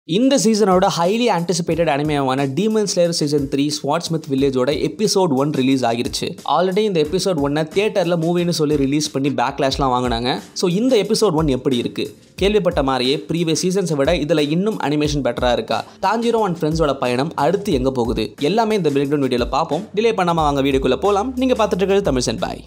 இந்த சீசனோட highly anticipated அனிமையான demon slayer season three sword smith வில்லேஜோட எபிசோட் ஒன் ரிலீஸ் ஆகிருச்சு ஆல்ரெடி இந்த எபிசோட் ஒன்னை தியேட்டரில் மூவின்னு சொல்லி ரிலீஸ் பண்ணி பேக்லாஷ்லாம் வாங்கினாங்க ஸோ இந்த எபிசோட் ஒன் எப்படி இருக்கு கேள்விப்பட்ட மாதிரியே ப்ரீவியஸ் சீசன்ஸை விட இதில் இன்னும் அனிமேஷன் பெட்டராக இருக்கா தாஞ்சிரோ அண்ட் ஃப்ரெண்ட்ஸோட பயணம் அடுத்து எங்கே போகுது எல்லாமே இந்த பிரேக் டவுன் வீடியோவில் பார்ப்போம் டிலே பண்ணாமல் வாங்க வீடியோக்குள்ளே போகலாம் நீங்கள் பார்த்துட்டு இருக்கிறது தமிழ் சென் பாய்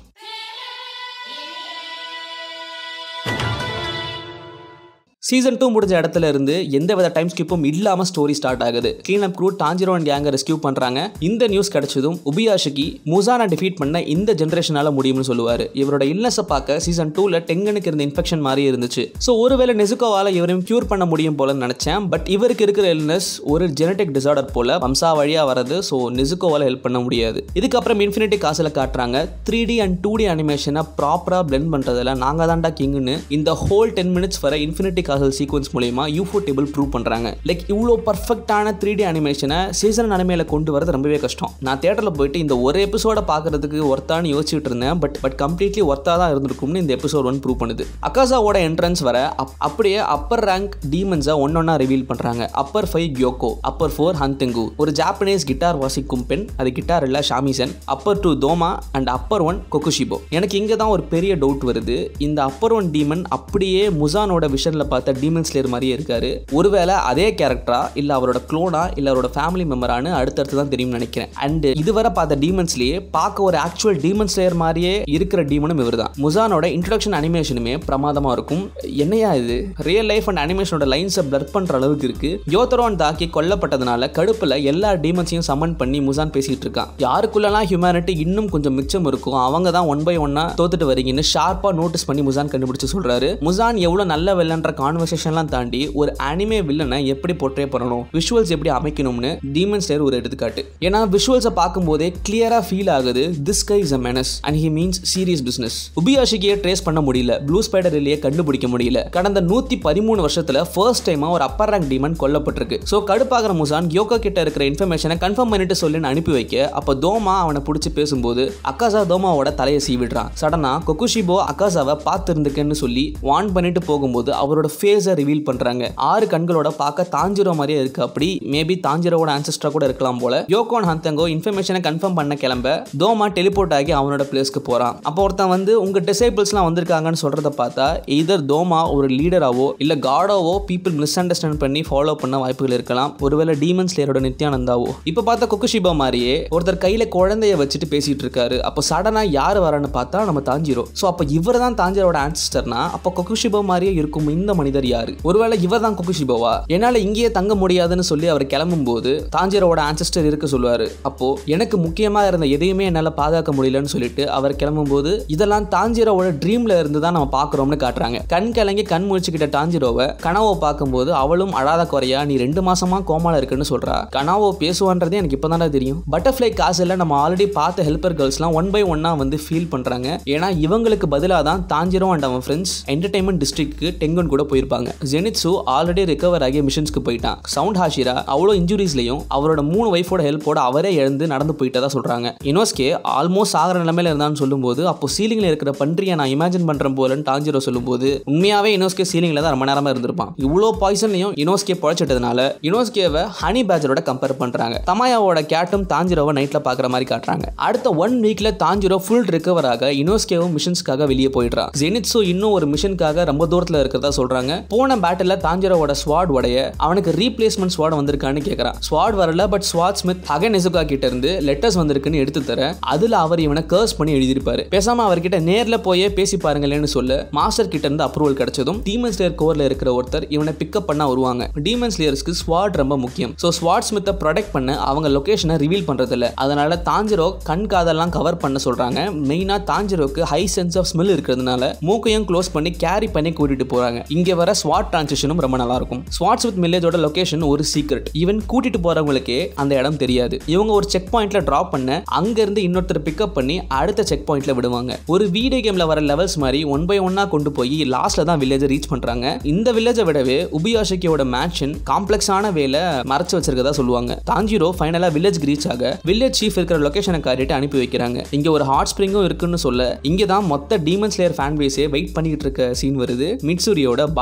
சீசன் டூ முடிஞ்ச இடத்துல இருந்து எந்த வித டைம் ஸ்கிப்பும் இல்லாம ஸ்டோரி ஸ்டார்ட் ஆகுது clean up crew Tanjiro and கேங்க ரெஸ்கியூ பண்றாங்க இந்த நியூஸ் கிடைச்சதும் உபியாஷிக்கு முசானை டிஃபீட் பண்ண இந்த ஜென்ரேஷனால முடியும்னு சொல்லுவாரு இவரோட இல்லஸை பார்க்க சீசன் டூல டெங்கனுக்கு இருந்த இன்ஃபெக்ஷன் மாதிரி இருந்துச்சு ஸோ ஒருவேளை நெசுக்கோவால இவரையும் கியூர் பண்ண முடியும் போல நினைச்சேன் பட் இவருக்கு இருக்கிற இல்னஸ் ஒரு ஜெனடிக் டிசார்டர் போல வம்சா வழியா வரது ஸோ நெசுக்கோவால ஹெல்ப் பண்ண முடியாது இதுக்கப்புறம் இன்ஃபினிட்டி காசில் காட்டுறாங்க three D and two D அனிமேஷனை ப்ராப்பரா பிளெண்ட் பண்றதுல நாங்க தான்டா கிங்னு இந்த ஹோல் டென் மினிட்ஸ் வர இன்ஃபினிட்டி காசல் சீக்வன்ஸ் மூலயமா யூஃபோ டேபிள் ப்ரூவ் பண்ணுறாங்க லைக் இவ்வளோ பர்ஃபெக்டான த்ரீ டி அனிமேஷனை சீசன் அனிமையில் கொண்டு வரது ரொம்பவே கஷ்டம் நான் தேட்டரில் போயிட்டு இந்த ஒரு எபிசோட பார்க்கறதுக்கு ஒர்த்தான்னு யோசிச்சுட்டு இருந்தேன் பட் பட் கம்ப்ளீட்லி ஒர்த்தாக தான் இருந்திருக்கும்னு இந்த எபிசோட் ஒன் ப்ரூவ் பண்ணுது அக்காசாவோட என்ட்ரன்ஸ் வர அப்- அப்படியே அப்பர் ரேங்க் டீமன்ஸை ஒன்னொன்னா ரிவீல் பண்ணுறாங்க upper five Gyokko upper four Hantengu ஒரு ஜாப்பனீஸ் கிட்டார் வாசிக்கும் பெண் அது கிட்டார் இல்லை shamisen upper two Doma and upper one Kokushibo எனக்கு இங்கே தான் ஒரு பெரிய டவுட் வருது இந்த அப்பர் ஒன் டீமன் அப்படியே முசானோட விஷனில் பார்த்த டீமன் ஸ்லேயர் மாதிரியே இருக்காரு ஒருவேளை அதே கேரக்டரா இல்லை அவரோட க்ளோனா இல்லை அவரோட ஃபேமிலி மெம்பரானு அடுத்தடுத்து தான் தெரியும்னு நினைக்கிறேன் அண்ட் இதுவரை பார்த்த டீமன்ஸ்லேயே பார்க்க ஒரு ஆக்சுவல் டீமன் ஸ்லேயர் மாதிரியே இருக்கிற டீமனும் இவர் தான் முசானோட இன்ட்ரடக்ஷன் அனிமேஷனுமே பிரமாதமாக இருக்கும் என்னையா இது ரியல் லைஃப் அண்ட் அனிமேஷனோட லைன்ஸை பிளர் பண்ணுற அளவுக்கு இருக்கு யோத்தரோன் தாக்கி கொல்லப்பட்டதுனால கடுப்பில் எல்லா டீமன்ஸையும் சம்மன் பண்ணி முசான் பேசிட்டு இருக்கான் யாருக்குள்ளலாம் ஹியூமனிட்டி இன்னும் கொஞ்சம் மிச்சம் இருக்கும் அவங்க தான் ஒன் பை ஒன்னா தோத்துட்டு வரீங்கன்னு ஷார்ப்பாக நோட்டீஸ் பண்ணி முசான் கண்டுபிடிச்சு சொல்றாரு முசான் எவ்வளோ நல்ல வில்லன்ற கான்வர்சேஷன்லாம் தாண்டி ஒரு அனிமே வில்லனை எப்படி போர்ட்ரே பண்ணணும் விஷுவல்ஸ் எப்படி அமைக்கணும்னு டீமன் ஸ்லேயர் ஒரு எடுத்துக்காட்டு ஏன்னா விஷுவல்ஸை பார்க்கும்போதே கிளியரா ஃபீல் ஆகுது this guy is a menace and he means serious business Ubuyashiki trace பண்ண முடியல ப்ளூ ஸ்பைடர் இல்லையே கண்டுபிடிக்க முடியல கடந்த நூத்தி பதிமூணு வருஷத்துல ஃபர்ஸ்ட் டைமா ஒரு அப்பர் ரேங்க் டீமன் கொல்லப்பட்டிருக்கு ஸோ கடுப்பாகிற முசான் யோகா கிட்ட இருக்கிற இன்ஃபர்மேஷனை கன்ஃபார்ம் பண்ணிட்டு சொல்லுன்னு அனுப்பி வைக்க அப்போ தோமா அவனை பிடிச்சி பேசும்போது அக்காசா தோமாவோட தலையை சீவிடுறான் சடனா கொக்குஷிபோ அக்காசாவை பார்த்துருந்துக்கன்னு சொல்லி வான் பண்ணிட்டு போகும்போது அவரோட ஃபேஸை ரிவீல் பண்றாங்க ஆறு கண்களோட பார்க்க தாஞ்சிரோ மாதிரியே இருக்கு அப்படி மேபி தாஞ்சிரோட ஆன்சஸ்டரா கூட இருக்கலாம் போல யோகோன் ஹந்தங்கோ இன்ஃபர்மேஷனை கன்ஃபார்ம் பண்ண கிளம்ப தோமா டெலிபோர்ட் ஆகி அவனோட பிளேஸ்க்கு போறான் அப்போ ஒருத்தன் வந்து உங்க டிசைபிள்ஸ்லாம் வந்திருக்காங்கன்னு சொல்றத பார்த்தா இதர் தோமா ஒரு லீடராவோ இல்ல காடாவோ பீப்புள் மிஸ் அண்டர்ஸ்டாண்ட் பண்ணி ஃபாலோ பண்ண வாய்ப்புகள் இருக்கலாம் ஒருவேளை டீமன் ஸ்லேயரோட நித்யானந்தாவோ இப்போ பார்த்த கொக்குஷிபா மாதிரியே ஒருத்தர் கையில குழந்தைய வச்சுட்டு பேசிட்டு இருக்காரு அப்போ சடனா யார் வரான்னு பார்த்தா நம்ம தாஞ்சிரோ ஸோ அப்போ இவர் தான் தாஞ்சிரோட ஆன்சிஸ்டர்னா அப்போ கொக்குஷிபா மாதிரியே இருக்கும் இந்த மனிதர் யாரு ஒருவேளை இவர் தான் கொக்குஷிபாவா என்னால இங்கேயே தங்க முடியாதுன்னு சொல்லி அவர் கிளம்பும் போது தாஞ்சிரோட ஆன்சிஸ்டர் இருக்க சொல்லுவாரு அப்போ எனக்கு முக்கியமா இருந்த எதையுமே என்னால பாதுகாக்க முடியலன்னு சொல்லிட்டு அவர் கிளம்பும் போது இதெல்லாம் தாஞ்சிரோவோட ட்ரீம்ல இருந்து தான் நம்ம பாக்குறோம்னு காட்டுறாங்க கண் கலங்கி கண் முழிச்சுக்கிட்ட தாஞ்சிரோவை கனவை பார்க்கும்போது அவளும் அழாத குறையா நீ ரெண்டு மாசமா கோமால இருக்குன்னு சொல்றா கனாவோ பேசுவான்றதே எனக்கு இப்போதான்டா தெரியும் பட்டர்ஃப்ளை காசுல நம்ம ஆல்ரெடி பார்த்த ஹெல்ப்பர் கேர்ள்ஸ்லாம் ஒன் பை ஒன்னா வந்து ஃபீல் பண்றாங்க ஏன்னா இவங்களுக்கு பதிலாக தான் தாஞ்சிரோ அண்ட் அவன் ஃப்ரெண்ட்ஸ் என்டர்டைன்மெண்ட் டிஸ்ட்ரிக்ட்க்கு டெங்கன் கூட போயிருப்பாங்க ஜெனிட்ஸு ஆல்ரெடி ரிகவர் ஆகி மிஷன்ஸ்க்கு போயிட்டான் சவுண்ட் ஹாஷிரா அவ்வளோ இன்ஜுரிஸ்லையும் அவரோட மூணு ஒய்ஃபோட ஹெல்ப்போட அவரே எழுந்து நடந்து போயிட்டதா சொல்றாங்க இனோஸ்கே ஆல்மோஸ்ட் ஆகிற நிலைமையில இருந்தான்னு சொல்லும்போது அப்போ சீலிங்ல இருக்கிற பன்றியை நான் இமேஜின் பண்றேன் போலன்னு டாஞ்சிரோ சொல்லும்போது உண்மையாவே இனோஸ்கே சீலிங்ல தான் ரொம்ப நேரமா இருந்திருப்பான் இவ்வளோ பாய்சன்லையும் இனோஸ்கே பழச்சிட்டதுனால இனோஸ்கேவை ஹனி பேஜரோட கம்பேர் பண்றாங்க தமாயாவோட கேட்டும் தாஞ்சிரோவை நைட்ல பாக்குற மாதிரி காட்டுறாங்க அடுத்த ஒன் வீக்ல தாஞ்சிரோ ஃபுல் ரிகவர் ஆக இனோஸ்கேவும் மிஷன்ஸ்க்காக வெளியே போயிடுறான் ஜெனிட்ஸு இன்னும் ஒரு மிஷனுக்காக ரொம்ப தூரத்துல இருக்கிறதா சொல்றாங்க போன பேட்டில் தாஞ்சிரோவோட ஸ்வாட் உடைய அவனுக்கு ரீப்ளேஸ்மெண்ட் ஸ்வாட் வந்திருக்கான்னு கேட்கறான் ஸ்வாட் வரல பட் ஸ்வாட் ஸ்மித் அகன் நெசுகா கிட்ட இருந்து லெட்டர்ஸ் வந்திருக்குன்னு எடுத்து தர அதுல அவர் இவனை கர்ஸ் பண்ணி எழுதியிருப்பாரு பேசாம அவர்கிட்ட நேர்ல போயே பேசி பாருங்களேன்னு சொல்ல மாஸ்டர் கிட்ட இருந்து அப்ரூவல் கிடைச்சதும் டீமன் ஸ்லேயர் கோர்ல இருக்கிற ஒருத்தர் இவனை பிக்கப் பண்ண வருவாங்க டீமன் ஸ்லேயர்ஸ்க்கு ஸ்வாட் ரொம்ப முக்கியம் ஸோ ஸ்வாட் ஸ்மித்தை ப்ரொடெக்ட் பண்ண அவங்க லொகேஷனை ரிவீல் பண்றது இல்ல அதனால தாஞ்சிரோ கண் காதெல்லாம் கவர் பண்ண சொல்றாங்க மெயினா தாஞ்சிரோக்கு ஹை சென்ஸ் ஆஃப் ஸ்மெல் இருக்கிறதுனால மூக்கையும் க்ளோஸ் பண்ணி கேரி பண்ணி கூட்டிட்டு போறாங்க இங்க வர ஸ்வாட் டிரான்சிஷனும் ரொம்ப நல்லா இருக்கும் ஸ்வாட்ஸ் வித் வில்லேஜோட லொகேஷன் ஒரு சீக்ரெட் ஈவன் கூட்டிட்டு போறவங்களுக்கே அந்த இடம் தெரியாது இவங்க ஒரு செக் பாயிண்ட்ல டிராப் பண்ண அங்க இருந்து இன்னொருத்தர் பிக்கப் பண்ணி அடுத்த செக் பாயிண்ட்ல விடுவாங்க ஒரு வீடியோ கேம்ல வர லெவல்ஸ் மாதிரி ஒன் பை ஒன்னா கொண்டு போய் லாஸ்ட்ல தான் வில்லேஜை ரீச் பண்றாங்க இந்த வில்லேஜை விடவே உபியாஷிக்கியோட மேன்ஷன் காம்ப்ளெக்ஸான வேல மறைச்சு வச்சிருக்கதா சொல்லுவாங்க தாஞ்சிரோ ஃபைனலா வில்லேஜ் ரீச் ஆக வில்லேஜ் சீஃப் இருக்கிற லொகேஷனை காட்டிட்டு அனுப்பி வைக்கிறாங்க இங்க ஒரு ஹாட் ஸ்ப்ரிங்கும் இருக்குன்னு சொல்ல இங்க தான் மொத்த டீமன் ஸ்லேயர் ஃபேன் பேஸே வெயிட் பண்ணிட்டு இருக்க சீன் வருது மிட்சூரியோட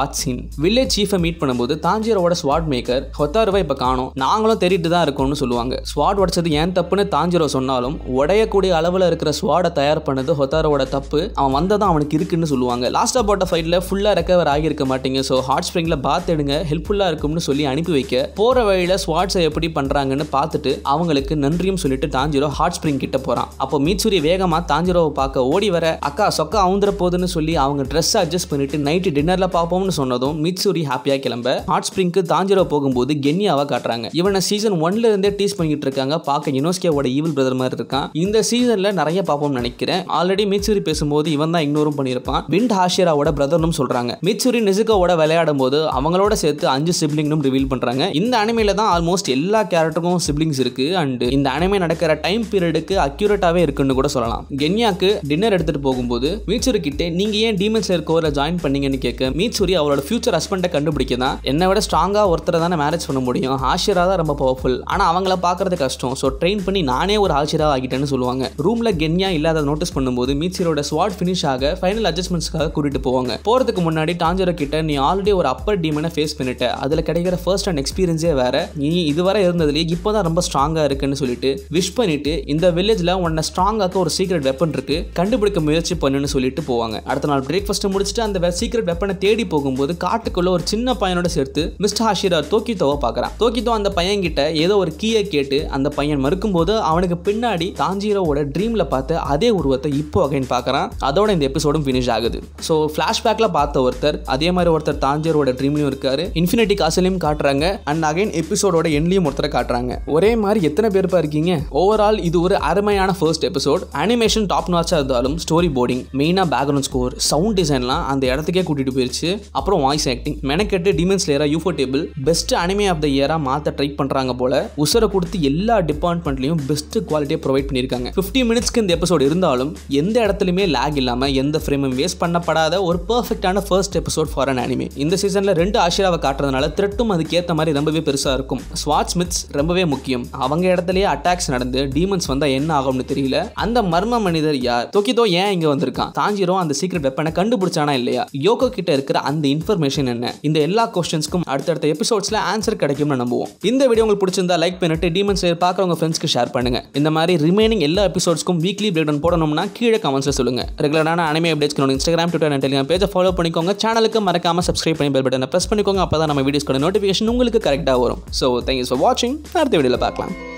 ஸ்வாட் சீன் வில்லேஜ் சீஃபை மீட் பண்ணும்போது தாஞ்சிரோட ஸ்வாட் மேக்கர் ஹொத்தாருவை இப்போ காணும் நாங்களும் தேடிட்டு தான் இருக்கோம்னு சொல்லுவாங்க ஸ்வாட் உடைச்சது ஏன் தப்புன்னு தாஞ்சிரோ சொன்னாலும் உடையக்கூடிய அளவில் இருக்கிற ஸ்வாடை தயார் பண்ணது ஹொத்தாரோட தப்பு அவன் வந்ததும் அவனுக்கு இருக்குன்னு சொல்லுவாங்க லாஸ்ட்டாக போட்ட ஃபைட்டில் ஃபுல்லாக ரெக்கவர் ஆகியிருக்க மாட்டீங்க ஸோ ஹாட் ஸ்ப்ரிங்கில் பாத் எடுங்க ஹெல்ப்ஃபுல்லாக இருக்கும்னு சொல்லி அனுப்பி வைக்க போகிற வழியில் ஸ்வாட்ஸை எப்படி பண்ணுறாங்கன்னு பார்த்துட்டு அவங்களுக்கு நன்றியும் சொல்லிட்டு தாஞ்சிரோ ஹாட் ஸ்ப்ரிங் கிட்ட போகிறான் அப்போ மீட்சூரி வேகமாக தாஞ்சிரோவை பார்க்க ஓடி வர அக்கா சொக்கா அவுந்துற போகுதுன்னு சொல்லி அவங்க ட்ரெஸ் அட்ஜஸ்ட் பண்ணிட்டு நைட்டு டின்னரில் பார்ப்போம்னு சொன்னதும் மீட்சூரி ஹாப்பியாக கிளம்ப ஹாட் ஸ்ப்ரிங்க்கு தாஞ்சிரோ போகும்போது கென்யாவை காட்டுறாங்க இவனை சீசன் ஒன்ல இருந்தே டீஸ் பண்ணிட்டு இருக்காங்க பார்க்க யுனோஸ்கேவோட ஈவில் பிரதர் மாதிரி இருக்கான் இந்த சீசன்ல நிறைய பார்ப்போம்னு நினைக்கிறேன் ஆல்ரெடி மிட்சூரி பேசும்போது இவன் தான் இக்னோரும் பண்ணியிருப்பான் விண்ட் ஹாஷிராவோட பிரதர்னும் சொல்றாங்க மிட்சூரி நிசுகோவோட விளையாடும் போது அவங்களோட சேர்த்து அஞ்சு சிப்ளிங்னும் ரிவீல் பண்றாங்க இந்த அனிமையில தான் ஆல்மோஸ்ட் எல்லா கேரக்டருக்கும் சிப்ளிங்ஸ் இருக்கு அண்ட் இந்த அனிமை நடக்கிற டைம் பீரியடுக்கு அக்யூரேட்டாவே இருக்குன்னு கூட சொல்லலாம் கென்யாக்கு டின்னர் எடுத்துட்டு போகும்போது மீட்சூரி கிட்டே நீங்க ஏன் டீமன் ஸ்லேயர் கோர்ல ஜாயின் பண்ணீங்கன்னு கேட்க மீட்சூரி அவரோட ஃபியூச்சர் ஹஸ்பண்டை கண்டுபிடிக்க தான் என்னை விட ஸ்ட்ராங்கா ஒருத்தரை தானே மேரேஜ் பண்ண முடியும் ஹாஷிரா தான் ரொம்ப பவர்ஃபுல் ஆனா அவங்கள பார்க்கறது கஷ்டம் ஸோ ட்ரெயின் பண்ணி நானே ஒரு ஹாஷிரா ஆகிட்டேன்னு சொல்லுவாங்க ரூம்ல கென்யா இல்லாத நோட்டீஸ் பண்ணும்போது மீட்சூரோட ஸ்வாட் ஃபினிஷ் ஆக ஃபைனல் அட்ஜஸ்ட்மெண்ட்ஸ்க்காக கூட்டிட்டு போவாங்க போறதுக்கு முன்னாடி டாஞ்சரோ கிட்ட நீ ஆல்ரெடி ஒரு அப்பர் டீமனை ஃபேஸ் பண்ணிட்ட அதுல கிடைக்கிற ஃபர்ஸ்ட் அண்ட் எக்ஸ்பீரியன்ஸே வேற நீ இதுவரை இருந்ததுலேயே இப்போதான் ரொம்ப ஸ்ட்ராங்கா இருக்குன்னு சொல்லிட்டு விஷ் பண்ணிட்டு இந்த வில்லேஜ்ல உன்னை ஸ்ட்ராங்காக்க ஒரு சீக்ரெட் வெப்பன் இருக்கு கண்டுபிடிக்க முயற்சி பண்ணுன்னு சொல்லிட்டு போவாங்க அடுத்த நாள் பிரேக்ஃபாஸ்ட் முடிச்சுட்டு அந்த சீக்ரெட் வெப்பனை தேடி போகும்போது காட்டுக்குள்ள ஒரு சின்ன பையனோட சேர்த்து மிஸ்டர் ஹாஷிரா தோக்கித்தோவை பார்க்கறான் தோக்கித்தோ அந்த பையன் கிட்ட ஏதோ ஒரு கீயை கேட்டு அந்த பையன் மறுக்கும்போது அவனுக்கு பின்னாடி தாஞ்சிரோவோட ட்ரீம்ல பார்த்த அதே உருவத்தை இப்போ அகைன் பார்க்கறான் அதோட இந்த எபிசோடும் ஃபினிஷ் ஆகுது ஸோ ஃபிளாஷ்பேக்ல பார்த்த ஒருத்தர் அதே மாதிரி ஒருத்தர் தாஞ்சிரோட ட்ரீம்லையும் இருக்காரு இன்ஃபினிட்டி காசுலையும் காட்டுறாங்க அண்ட் அகைன் எபிசோடோட எண்ட்லையும் ஒருத்தரை காட்டுறாங்க ஒரே மாதிரி எத்தனை பேர் இருக்கீங்க ஓவரால் இது ஒரு அருமையான ஃபர்ஸ்ட் எபிசோட் அனிமேஷன் டாப் நாச்சா இருந்தாலும் ஸ்டோரி போர்டிங் மெயினாக பேக்ரவுண்ட் ஸ்கோர் சவுண்ட் டிசைன்லாம் அந்த இடத்துக்கே கூட்டிட்டு போயிருச்சு அப்புறம் வாய்ஸ் ஆக்டிங் மெனக்கெட்டு டிமென்ஸ் லேயரா ufotable best anime of the இயரா மாற்ற ட்ரை பண்றாங்க போல உசரை கொடுத்து எல்லா டிபார்ட்மெண்ட்லையும் பெஸ்ட் குவாலிட்டியை ப்ரொவைட் பண்ணியிருக்காங்க ஃபிஃப்டி மினிட்ஸ்க்கு இந்த எபிசோட் இருந்தாலும் எந்த இடத்துலையுமே லேக் இல்லாமல் எந்த ஃப்ரேமும் வேஸ்ட் பண்ணப்படாத ஒரு பர்ஃபெக்டான first episode for an anime இந்த சீசனில் ரெண்டு ஆஷிராவை காட்டுறதுனால த்ரெட்டும் அதுக்கேற்ற மாதிரி ரொம்பவே பெருசாக இருக்கும் ஸ்வாட் ஸ்மித்ஸ் ரொம்பவே முக்கியம் அவங்க இடத்துலயே அட்டாக்ஸ் நடந்து டீமன்ஸ் வந்தால் என்ன ஆகும்னு தெரியல அந்த மர்ம மனிதர் யார் தொக்கிதோ ஏன் இங்கே வந்திருக்கான் தாஞ்சிரோ அந்த சீக்ரெட் வெப்பனை கண்டுபிடிச்சானா இல்லையா யோகோ கிட்ட இருக்கிற அந்த இன்ஃபர்மேஷன் என்ன இந்த எல்லா கொஸ்டின்ஸ்க்கும் அடுத்தடுத்த எபிசோட்ஸ்ல ஆன்சர் கிடைக்கும்னு நம்புவோம் இந்த வீடியோ உங்களுக்கு பிடிச்சிருந்தா லைக் பண்ணிட்டு டீமன் ஸ்லேயர் பார்க்குறவங்க ஃப்ரெண்ட்ஸ்க்கு ஷேர் பண்ணுங்க இந்த மாதிரி ரிமைனிங் எல்லா எபிசோட்ஸ்க்கும் வீக்லி பிரேக் டவுன் போடணும்னா கீழே கமெண்ட்ஸ்ல சொல்லுங்க ரெகுலரான அனிமே அப்டேட்ஸ்க்கு இன்ஸ்டாகிராம் ட்விட்டர் அண்ட் டெலிகிராம் பேஜை ஃபாலோ பண்ணிக்கோங்க சேனலுக்கு மறக்காம சப்ஸ்கிரைப் பண்ணி பெல் பட்டனை ப்ரெஸ் பண்ணிக்கோங்க அப்போ தான் நம்ம வீடியோஸ்க்கான நோட்டிஃபிகேஷன் உங்களுக்கு கரெக்டாக வரும் ஸோ தேங்க்யூ ஃபார் வாட்சிங் அடுத்த வீடியோவில் பார்க்கலாம்